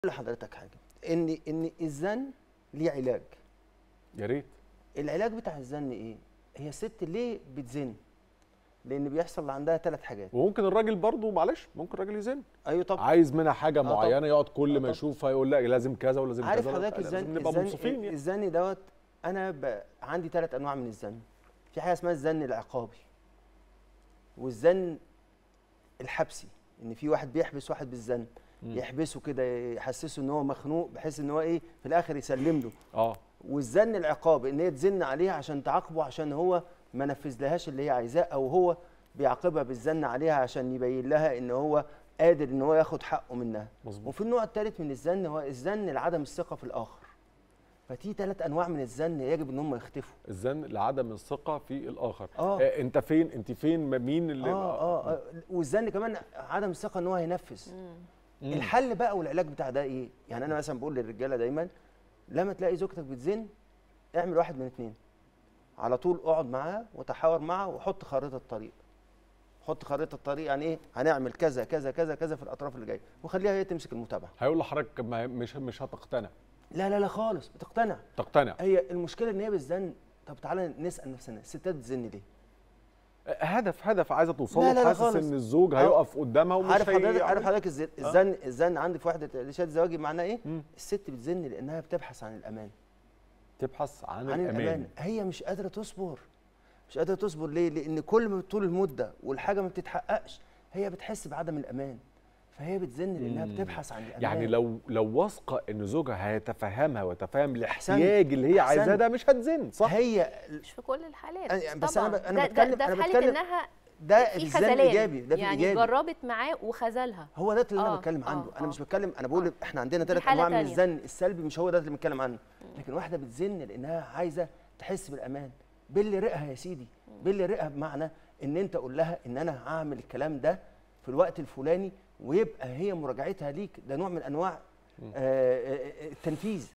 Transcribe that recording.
لحضرتك حاجه ان ان الزن ليه علاج يا ريت العلاج بتاع الزن ايه هي الست ليه بتزن لان بيحصل عندها ثلاث حاجات وممكن الراجل برضه معلش ممكن الراجل يزن ايوه طبعا عايز منها حاجه طبعا. معينه يقعد كل آه ما طبعا. يشوفها يقول لا لازم كذا ولازم عارف كذا حضرتك لازم الزن نبقى الزن منصفين يعني الزن دوت انا ب... عندي ثلاث انواع من الزن في حاجه اسمها الزن العقابي والزن الحبسي ان في واحد بيحبس واحد بالزن مم. يحبسه كده يحسسه ان هو مخنوق بحيث ان هو ايه في الاخر يسلم له اه والزن العقاب ان هي تزن عليها عشان تعاقبه عشان هو ما نفذلهاش اللي هي عايزاه او هو بيعاقبها بالزن عليها عشان يبين لها ان هو قادر ان هو ياخد حقه منها مظبوط وفي النوع الثالث من الزن هو الزن لعدم الثقه في الاخر ففي ثلاث انواع من الزن يجب ان هم يختفوا الزن لعدم الثقه في الاخر اه آه انت فين انت فين ما- مين اللي اه اه, آه. والزن كمان عدم الثقه ان هو هينفذ مم. الحل بقى والعلاج بتاع ده ايه يعني انا مثلا بقول للرجاله دايما لما تلاقي زوجتك بتزن اعمل واحد من اتنين على طول اقعد معاها وتحاور معاها وحط خريطه طريق حط خريطه طريق يعني ايه هنعمل كذا كذا كذا كذا في الاطراف اللي جايه وخليها هي تمسك المتابعه هيقول لحضرتك ما مش مش هتقتنع لا لا لا خالص بتقتنع تقتنع هي المشكله ان هي بالزن طب تعالى نسال نفسنا الستات بتزن ليه آه، هدف هدف عايزه توصل لا، له لا، لا حاسس خالص. ان الزوج آه. هيقف قدامها ومش عارف هي- حضرتك عارف حضرتك الز- آه. الزن الزن عندي في وحده رشاد زواجي معناه ايه مم. الست بتزن لانها بتبحث عن الامان تبحث عن, عن الامان, الامان هي مش قادره تصبر مش قادره تصبر ليه لان كل ما طول المده والحاجه ما بتتحققش هي بتحس بعدم الامان فهي بتزن لانها مم. بتبحث عن الامان يعني لو لو واثقه ان زوجها هيتفهمها ويتفهم أحسنت. الاحتياج اللي هي عايزاه أحسنت. ده مش هتزن صح هي مش في كل الحالات أنا- بس أنا طبعاً. ب- أنا ده- بتكلم- ده, ده أنا في حاله بتكلم- انها ده في الزن خذلان الايجابي ده في يعني الايجابي جربت معاه وخذلها هو ده اللي انا آه، بتكلم عنه آه، انا آه. مش بتكلم انا بقول احنا عندنا ثلاث حالة انواع من تانية. الزن السلبي مش هو ده اللي بنتكلم عنه لكن واحده بتزن لانها عايزه تحس بالامان باللي رقها يا سيدي باللي رقها بمعنى ان انت قول لها ان انا هعمل الكلام ده في الوقت الفلاني ويبقى هي مراجعتها ليك ده نوع من انواع آه، آه، آه، التنفيذ